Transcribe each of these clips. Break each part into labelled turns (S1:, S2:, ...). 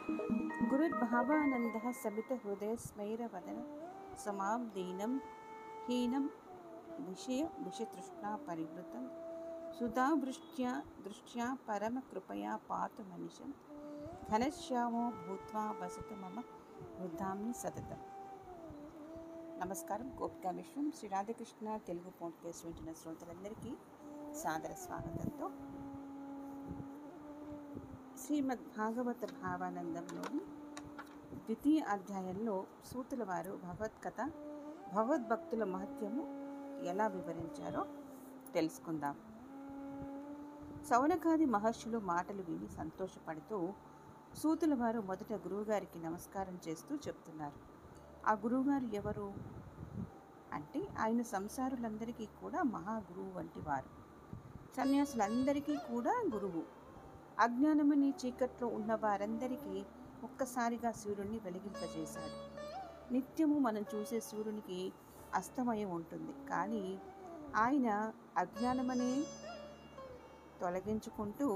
S1: గురుర్భావానంద సమిత హృదయ స్మైరవదన సమాం దీనం హీనం విషయ విషతృష్ణా పరివృతం సుధావృష్ట్యా దృష్ట్యా పరమకృపయా పాతు మనిషం ఘనశ్యామో భూత్వా వసతు మమ వృద్ధాంని సతతం నమస్కారం గోపికా విశ్వం శ్రీ రాధాకృష్ణ తెలుగు పాడ్కాస్ట్ వింటున్న శ్రోతలందరికీ సాదర స్వాగతంతో శ్రీమద్ భాగవత భావానందంలోని ద్వితీయ అధ్యాయంలో సూతుల వారు భగవత్కథ భగవద్భక్తుల మహత్యము ఎలా వివరించారో తెలుసుకుందాం సౌనకాది మహర్షులు మాటలు విని సంతోషపడుతూ సూతుల వారు మొదట గురువుగారికి నమస్కారం చేస్తూ చెప్తున్నారు ఆ గురువుగారు ఎవరు అంటే ఆయన సంసారులందరికీ కూడా మహాగురువు వంటి వారు సన్యాసులందరికీ కూడా గురువు అజ్ఞానమని చీకట్లో ఉన్న వారందరికీ ఒక్కసారిగా సూర్యుడిని వెలిగింపజేశాడు నిత్యము మనం చూసే సూర్యునికి అస్తమయం ఉంటుంది కానీ ఆయన అజ్ఞానమనే తొలగించుకుంటూ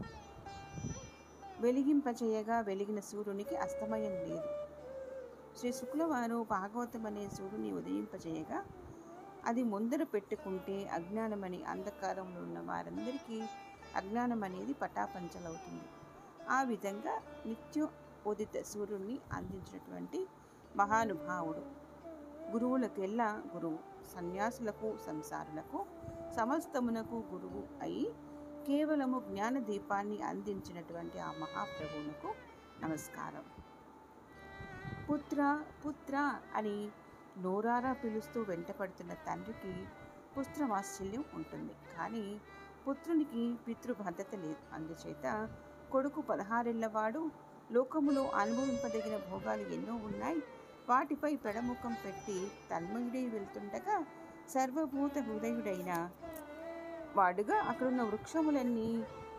S1: వెలిగింపచేయగా వెలిగిన సూర్యునికి అస్తమయం లేదు శ్రీ శుక్లవారు భాగవతం అనే సూర్యుని ఉదయింపచేయగా అది ముందర పెట్టుకుంటే అజ్ఞానమని అంధకారంలో ఉన్న వారందరికీ అజ్ఞానం అనేది పటాపంచలవుతుంది ఆ విధంగా నిత్య ఉదిత సూర్యుడిని అందించినటువంటి మహానుభావుడు గురువులకెల్లా గురువు సన్యాసులకు సంసారులకు సమస్తమునకు గురువు అయి కేవలము జ్ఞాన దీపాన్ని అందించినటువంటి ఆ మహాప్రభువునకు నమస్కారం పుత్ర పుత్ర అని నోరారా పిలుస్తూ వెంటపడుతున్న తండ్రికి పుత్రవాత్సల్యం ఉంటుంది కానీ పుత్రునికి పితృభద్రత లేదు అందుచేత కొడుకు పదహారేళ్లవాడు లోకములో అనుభవింపదగిన భోగాలు ఎన్నో ఉన్నాయి వాటిపై పెడముఖం పెట్టి తన్మయుడై వెళ్తుండగా సర్వభూత హృదయుడైన వాడుగా అక్కడున్న వృక్షములన్నీ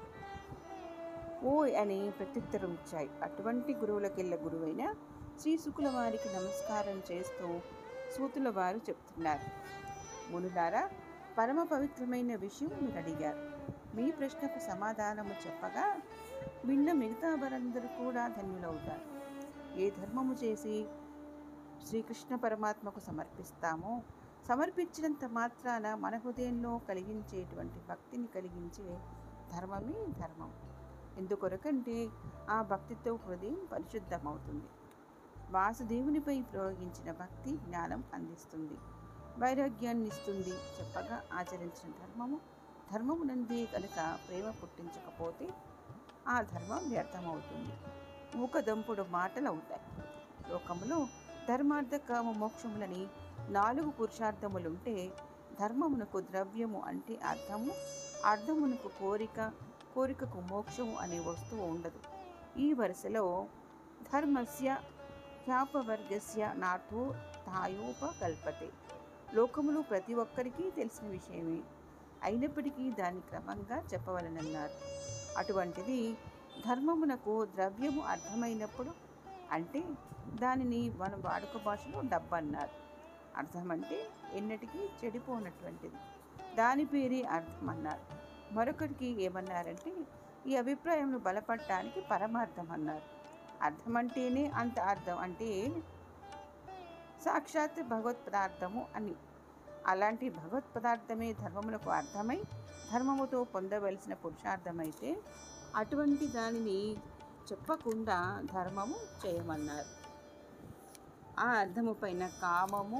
S1: ఓ అని ప్రత్యుత్తరం ఇచ్చాయి అటువంటి గురువులకెళ్ళ గురువైన శ్రీ శుకుల వారికి నమస్కారం చేస్తూ సూతుల వారు చెప్తున్నారు మునులారా పరమ పవిత్రమైన విషయం మీరు అడిగారు మీ ప్రశ్నకు సమాధానము చెప్పగా విన్న మిగతా వారందరూ కూడా ధన్యులవుతారు ఏ ధర్మము చేసి శ్రీకృష్ణ పరమాత్మకు సమర్పిస్తామో సమర్పించినంత మాత్రాన మన హృదయంలో కలిగించేటువంటి భక్తిని కలిగించే ధర్మమే ధర్మం ఎందుకొరకంటే ఆ భక్తితో హృదయం పరిశుద్ధమవుతుంది వాసుదేవునిపై ప్రయోగించిన భక్తి జ్ఞానం అందిస్తుంది వైరాగ్యాన్ని ఇస్తుంది చెప్పగా ఆచరించిన ధర్మము ధర్మమునందే కనుక ప్రేమ పుట్టించకపోతే ఆ ధర్మం వ్యర్థమవుతుంది మూకదంపుడు మాటలు అవుతాయి లోకములో ధర్మార్థ కామ మోక్షములని నాలుగు పురుషార్థములుంటే ధర్మమునకు ద్రవ్యము అంటే అర్థము అర్థమునకు కోరిక కోరికకు మోక్షము అనే వస్తువు ఉండదు ఈ వరుసలో ధర్మస్య హ్యాపవర్గస్య నాథో తాయోపకల్పతే లోకములు ప్రతి ఒక్కరికి తెలిసిన విషయమే అయినప్పటికీ దాన్ని క్రమంగా చెప్పవలనన్నారు అటువంటిది ధర్మమునకు ద్రవ్యము అర్థమైనప్పుడు అంటే దానిని మన వాడుక భాషలో డబ్బు అన్నారు అర్థం అంటే ఎన్నటికీ చెడిపోనటువంటిది దాని పేరే అర్థం అన్నారు మరొకటికి ఏమన్నారంటే ఈ అభిప్రాయంను బలపడటానికి పరమార్థం అన్నారు అర్థం అంటేనే అంత అర్థం అంటే సాక్షాత్ భగవత్ పదార్థము అని అలాంటి భగవత్ పదార్థమే ధర్మములకు అర్థమై ధర్మముతో పొందవలసిన పురుషార్థమైతే అటువంటి దానిని చెప్పకుండా ధర్మము చేయమన్నారు ఆ అర్థము పైన కామము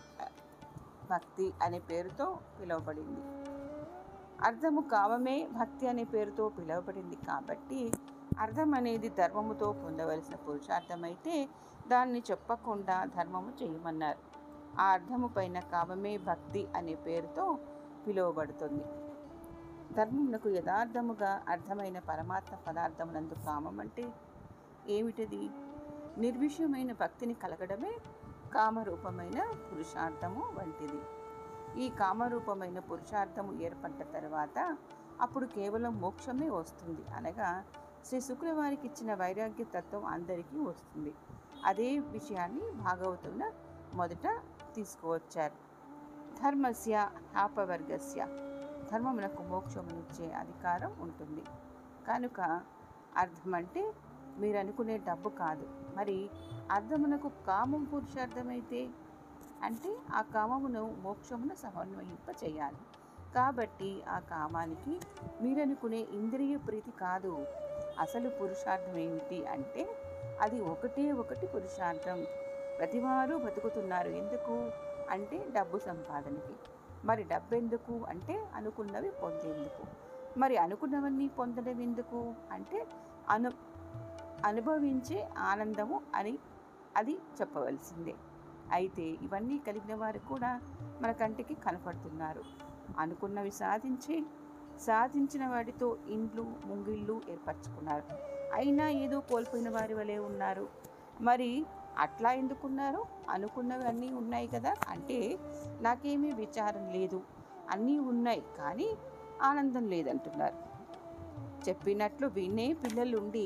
S1: భక్తి అనే పేరుతో పిలువబడింది అర్థము కామమే భక్తి అనే పేరుతో పిలువబడింది కాబట్టి అర్థం అనేది ధర్మముతో పొందవలసిన పురుషార్థమైతే దాన్ని చెప్పకుండా ధర్మము చేయమన్నారు ఆ అర్థము పైన కామమే భక్తి అనే పేరుతో పిలువబడుతుంది ధర్మమునకు యథార్థముగా అర్థమైన పరమాత్మ పదార్థమునందు కామం అంటే ఏమిటది నిర్విషయమైన భక్తిని కలగడమే కామరూపమైన పురుషార్థము వంటిది ఈ కామరూపమైన పురుషార్థము ఏర్పడ్డ తర్వాత అప్పుడు కేవలం మోక్షమే వస్తుంది అనగా శ్రీ శుక్రవారికి ఇచ్చిన వైరాగ్య తత్వం అందరికీ వస్తుంది అదే విషయాన్ని భాగవతంలో మొదట తీసుకువచ్చారు ధర్మస్య ఆపవర్గస్య ధర్మమునకు మోక్షమునిచ్చే అధికారం ఉంటుంది కనుక అర్థం అంటే మీరు అనుకునే డబ్బు కాదు మరి అర్థమునకు కామం పురుషార్థమైతే అంటే ఆ కామమును మోక్షమును సమన్వయింప చేయాలి కాబట్టి ఆ కామానికి మీరనుకునే ఇంద్రియ ప్రీతి కాదు అసలు పురుషార్థం ఏమిటి అంటే అది ఒకటే ఒకటి పురుషార్థం ప్రతివారు బతుకుతున్నారు ఎందుకు అంటే డబ్బు సంపాదనకి మరి డబ్బు ఎందుకు అంటే అనుకున్నవి పొందేందుకు మరి అనుకున్నవన్నీ పొందడం ఎందుకు అంటే అను అనుభవించే ఆనందము అని అది చెప్పవలసిందే అయితే ఇవన్నీ కలిగిన వారు కూడా మన కంటికి కనపడుతున్నారు అనుకున్నవి సాధించి సాధించిన వాటితో ఇండ్లు ముంగిళ్ళు ఏర్పరచుకున్నారు అయినా ఏదో కోల్పోయిన వారి వలె ఉన్నారు మరి అట్లా ఎందుకున్నారు అనుకున్నవి అన్నీ ఉన్నాయి కదా అంటే నాకేమీ విచారం లేదు అన్నీ ఉన్నాయి కానీ ఆనందం లేదంటున్నారు చెప్పినట్లు వినే పిల్లలుండి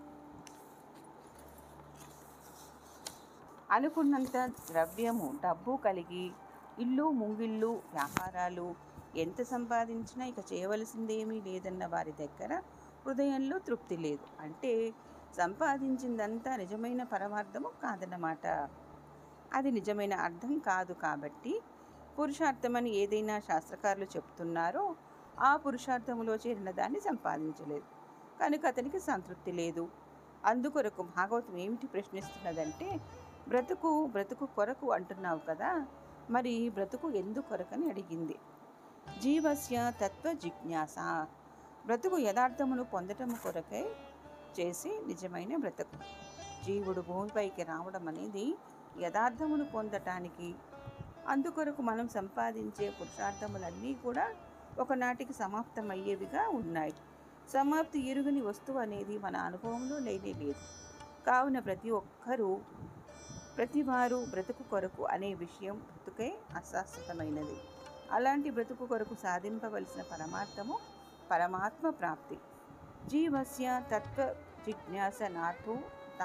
S1: అనుకున్నంత ద్రవ్యము డబ్బు కలిగి ఇల్లు ముంగిళ్ళు వ్యాపారాలు ఎంత సంపాదించినా ఇక చేయవలసిందేమీ లేదన్న వారి దగ్గర హృదయంలో తృప్తి లేదు అంటే సంపాదించిందంతా నిజమైన పరమార్థము కాదన్నమాట అది నిజమైన అర్థం కాదు కాబట్టి పురుషార్థమని ఏదైనా శాస్త్రకారులు చెప్తున్నారో ఆ పురుషార్థములో చేరిన దాన్ని సంపాదించలేదు కనుక అతనికి సంతృప్తి లేదు అందుకొరకు భాగవతం ఏమిటి ప్రశ్నిస్తున్నదంటే బ్రతుకు బ్రతుకు కొరకు అంటున్నావు కదా మరి బ్రతుకు ఎందుకొరకని అడిగింది జీవస్య తత్వ జిజ్ఞాస బ్రతుకు యథార్థమును పొందటము కొరకై చేసి నిజమైన బ్రతుకు జీవుడు భూమిపైకి రావడం అనేది యథార్థమును పొందటానికి అందుకొరకు మనం సంపాదించే పురుషార్థములన్నీ కూడా ఒకనాటికి సమాప్తమయ్యేవిగా ఉన్నాయి సమాప్తి ఎరుగని వస్తువు అనేది మన అనుభవంలో లేనే లేదు కావున ప్రతి ఒక్కరూ ప్రతివారు బ్రతుకు కొరకు అనే విషయం బ్రతుకే అశాశ్వతమైనది అలాంటి బ్రతుకు కొరకు సాధింపవలసిన పరమార్థము పరమాత్మ ప్రాప్తి జీవస్య తత్వ జిజ్ఞాస నాథు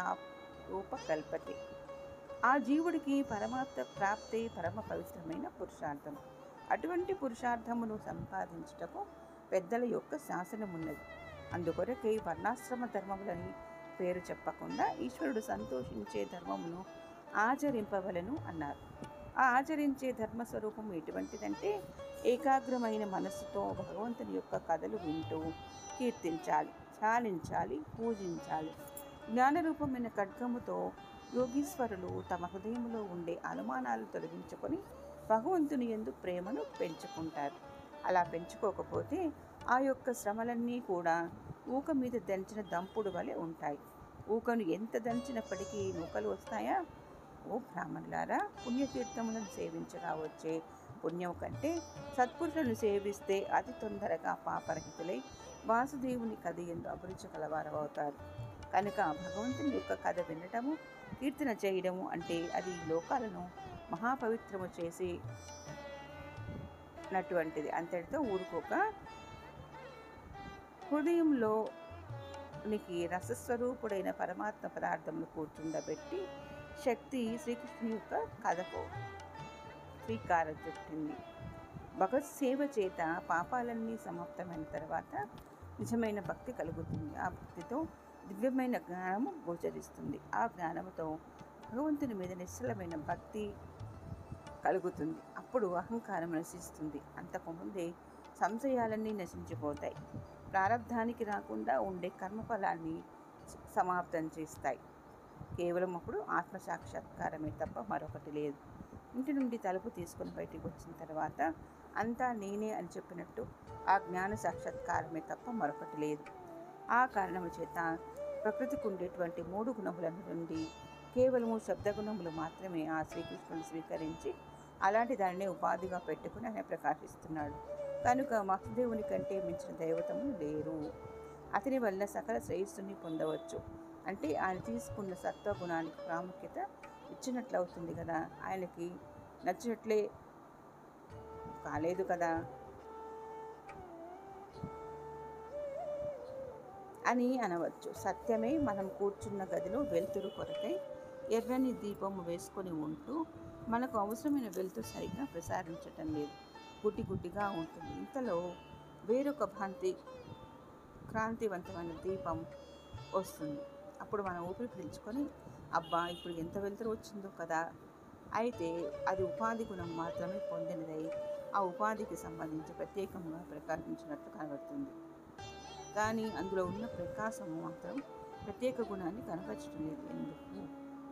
S1: రూపకల్పతే ఆ జీవుడికి పరమాత్మ ప్రాప్తే పరమ పవిత్రమైన పురుషార్థం అటువంటి పురుషార్థమును సంపాదించుటకు పెద్దల యొక్క శాసనమున్నది అందుకొరకే వర్ణాశ్రమ ధర్మములని పేరు చెప్పకుండా ఈశ్వరుడు సంతోషించే ధర్మమును ఆచరింపవలను అన్నారు ఆ ఆచరించే ధర్మస్వరూపం ఎటువంటిదంటే ఏకాగ్రమైన మనస్సుతో భగవంతుని యొక్క కథలు వింటూ కీర్తించాలి చాలించాలి పూజించాలి జ్ఞానరూపమైన ఖడ్గముతో యోగీశ్వరులు తమ హృదయంలో ఉండే అనుమానాలు తొలగించుకొని భగవంతుని ఎందు ప్రేమను పెంచుకుంటారు అలా పెంచుకోకపోతే ఆ యొక్క శ్రమలన్నీ కూడా ఊక మీద దంచిన దంపుడు వలె ఉంటాయి ఊకను ఎంత దంచినప్పటికీ నూకలు వస్తాయా ఓ బ్రాహ్మణులారా పుణ్యతీర్థములను సేవించగా వచ్చే పుణ్యం కంటే సత్పురుషులను సేవిస్తే అతి తొందరగా పాపరహితులై వాసుదేవుని కథ ఎందు అభిరుచి కలవారవుతారు కనుక భగవంతుని యొక్క కథ వినటము కీర్తన చేయడము అంటే అది ఈ లోకాలను మహాపవిత్రము చేసి నటువంటిది అంతటితో ఊరుకోక హృదయంలో నికి రసస్వరూపుడైన పరమాత్మ పదార్థమును కూర్చుండబెట్టి శక్తి శ్రీకృష్ణుని యొక్క కథకు శ్రీకారం చుట్టింది భగవత్ సేవ చేత పాపాలన్నీ సమాప్తమైన తర్వాత నిజమైన భక్తి కలుగుతుంది ఆ భక్తితో దివ్యమైన జ్ఞానము గోచరిస్తుంది ఆ జ్ఞానముతో భగవంతుని మీద నిశ్చలమైన భక్తి కలుగుతుంది అప్పుడు అహంకారం నశిస్తుంది అంతకుముందే సంశయాలన్నీ నశించిపోతాయి ప్రారంధానికి రాకుండా ఉండే కర్మఫలాన్ని సమాప్తం చేస్తాయి కేవలం అప్పుడు ఆత్మసాక్షాత్కారమే తప్ప మరొకటి లేదు ఇంటి నుండి తలుపు తీసుకొని బయటికి వచ్చిన తర్వాత అంతా నేనే అని చెప్పినట్టు ఆ జ్ఞాన సాక్షాత్కారమే తప్ప మరొకటి లేదు ఆ కారణము చేత ప్రకృతికి ఉండేటువంటి మూడు గుణముల నుండి కేవలము శబ్దగుణములు మాత్రమే ఆ శ్రీకృష్ణుని స్వీకరించి అలాంటి దానిని ఉపాధిగా పెట్టుకుని ఆయన ప్రకాశిస్తున్నాడు కనుక మహదేవుని కంటే మించిన దైవతములు లేరు అతని వల్ల సకల శ్రేయస్సుని పొందవచ్చు అంటే ఆయన తీసుకున్న సత్వగుణానికి ప్రాముఖ్యత ఇచ్చినట్లు అవుతుంది కదా ఆయనకి నచ్చినట్లే కాలేదు కదా అని అనవచ్చు సత్యమే మనం కూర్చున్న గదిలో వెలుతురు కొరకై ఎర్రని దీపము వేసుకొని ఉంటూ మనకు అవసరమైన వెలుతురు సరిగ్గా ప్రసారించటం లేదు గుడ్డి గుడ్డిగా ఉంటుంది ఇంతలో వేరొక భాంతి క్రాంతివంతమైన దీపం వస్తుంది అప్పుడు మనం ఊపిరి పీల్చుకొని అబ్బా ఇప్పుడు ఎంత వెలుతురు వచ్చిందో కదా అయితే అది ఉపాధి గుణం మాత్రమే పొందినదై ఆ ఉపాధికి సంబంధించి ప్రత్యేకంగా ప్రకాశించినట్లు కనబడుతుంది కానీ అందులో ఉన్న ప్రకాశము మాత్రం ప్రత్యేక గుణాన్ని కనపరచడం లేదు ఎందుకు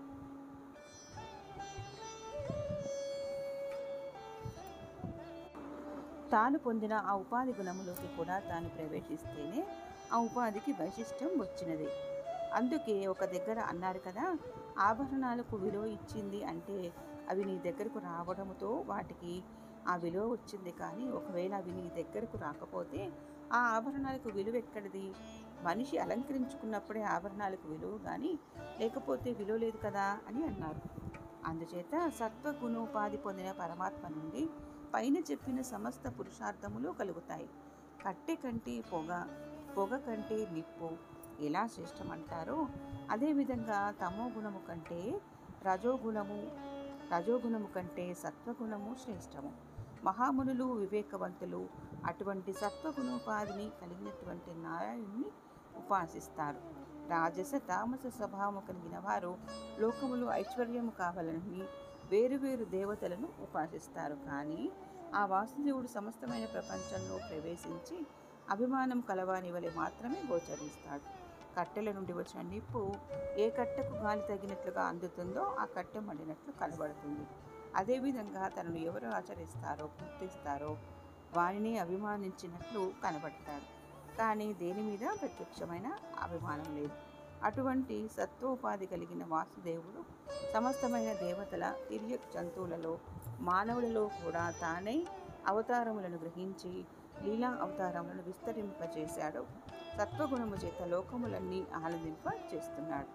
S1: తాను పొందిన ఆ ఉపాధి గుణములోకి కూడా తాను ప్రవేశిస్తేనే ఆ ఉపాధికి వైశిష్టం వచ్చినది అందుకే ఒక దగ్గర అన్నారు కదా ఆభరణాలకు విలువ ఇచ్చింది అంటే అవి నీ దగ్గరకు రావడంతో వాటికి ఆ విలువ వచ్చింది కానీ ఒకవేళ అవి నీ దగ్గరకు రాకపోతే ఆ ఆభరణాలకు విలువ ఎక్కడిది మనిషి అలంకరించుకున్నప్పుడే ఆభరణాలకు విలువ కానీ లేకపోతే విలువ లేదు కదా అని అన్నారు అందుచేత సత్వగుణోపాధి పొందిన పరమాత్మ నుండి పైన చెప్పిన సమస్త పురుషార్థములు కలుగుతాయి కట్టె కంటే పొగ పొగ కంటే నిప్పు ఎలా శ్రేష్టమంటారో అదేవిధంగా తమో గుణము కంటే రజోగుణము రజోగుణము కంటే సత్వగుణము శ్రేష్టము మహామునులు వివేకవంతులు అటువంటి సత్వగుణోపాధిని కలిగినటువంటి నారాయణుని ఉపాసిస్తారు రాజస తామస స్వభావము కలిగిన వారు లోకములు ఐశ్వర్యము కావాలని వేరువేరు దేవతలను ఉపాసిస్తారు కానీ ఆ వాసుదేవుడు సమస్తమైన ప్రపంచంలో ప్రవేశించి అభిమానం కలవాని వలె మాత్రమే గోచరిస్తాడు కట్టెల నుండి వచ్చిన నిప్పు ఏ కట్టెకు గాలి తగినట్లుగా అందుతుందో ఆ కట్టె మండినట్లు కనబడుతుంది అదేవిధంగా తనను ఎవరు ఆచరిస్తారో గుర్తిస్తారో వారిని అభిమానించినట్లు కనబడతాడు కానీ దేని మీద ప్రత్యక్షమైన అభిమానం లేదు అటువంటి సత్వోపాధి కలిగిన వాసుదేవుడు సమస్తమైన దేవతల తిర్యక్ జంతువులలో మానవులలో కూడా తానే అవతారములను గ్రహించి లీలా అవతారములను విస్తరింపచేశాడు సత్వగుణము చేత లోకములన్నీ ఆనందింప చేస్తున్నాడు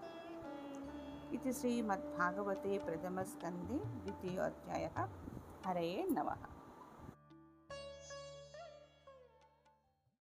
S1: ఇది శ్రీమద్భాగవతే ప్రథమ స్కందే ద్వితీయోధ్యాయ హరయే నమః